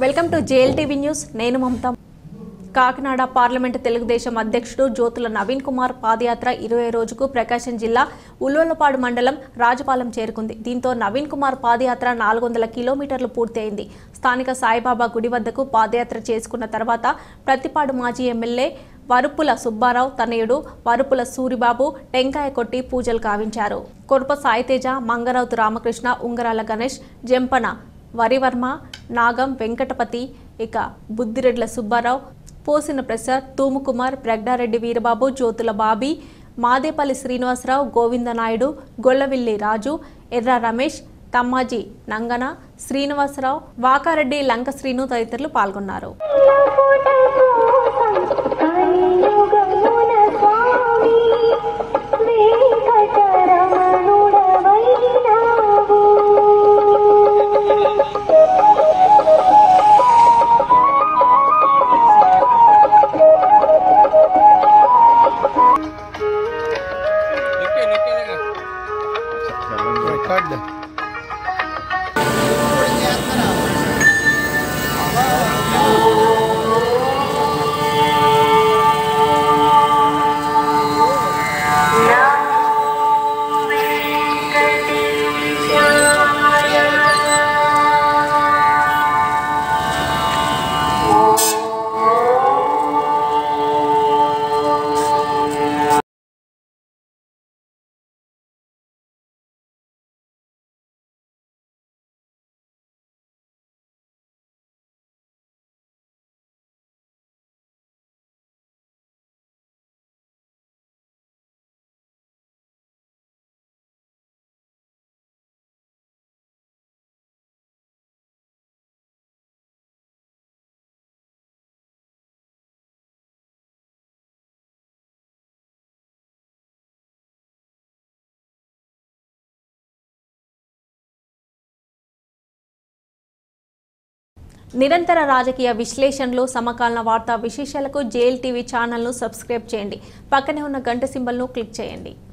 welcome to JLTV news నేను మమత Kakinada parliament Telugu Desam అధ్యక్షుడు జ్యోతుల నవీన్ కుమార్ పాదయాత్ర ఇరవై రోజుకు ప్రకాశం జిల్లా ఉల్లోలపాడు మండలం రాజపాలెం చేరుకుంది దీంతో నవీన్ కుమార్ పాదయాత్ర నాలుగు వందల కిలోమీటర్లు పూర్తి అయింది స్థానిక సాయిబాబా గుడి వద్దకు పాదయాత్ర చేసుకున్న తర్వాత ప్రతిపాడు మాజీ ఎమ్మెల్యే వరుపుల సుబ్బారావు తనయుడు వరుపుల సూరిబాబు టెంకాయ కొట్టి పూజలు కావించారు కొరప సాయితేజ మంగరౌతు రామకృష్ణ ఉంగరాల గణేష్ జంపన వరివర్మ నాగం వెంకటపతి ఇక బుద్దిరెడ్ల సుబ్బారావు పోసిన ప్రసాద్ తూముకుమార్ ప్రగ్డారెడ్డి వీరబాబు జ్యోతుల బాబీ మాదేపల్లి శ్రీనివాసరావు గోవిందనాయుడు గొల్లవిల్లి రాజు ఎర్ర రమేష్ తమ్మాజీ నంగన శ్రీనివాసరావు వాకారెడ్డి లంక శ్రీను తదితరులు పాల్గొన్నారు కలియుగమున స్వామి వెంకటరమణుడవైనావు निके निके लगा रिकॉर्ड నిరంతర రాజకీయ విశ్లేషణలు సమకాలీన వార్తా విశేషాలకు జేఎల్ టీవీ ఛానల్ను సబ్స్క్రైబ్ చేయండి పక్కనే ఉన్న గంట సింబల్ను క్లిక్ చేయండి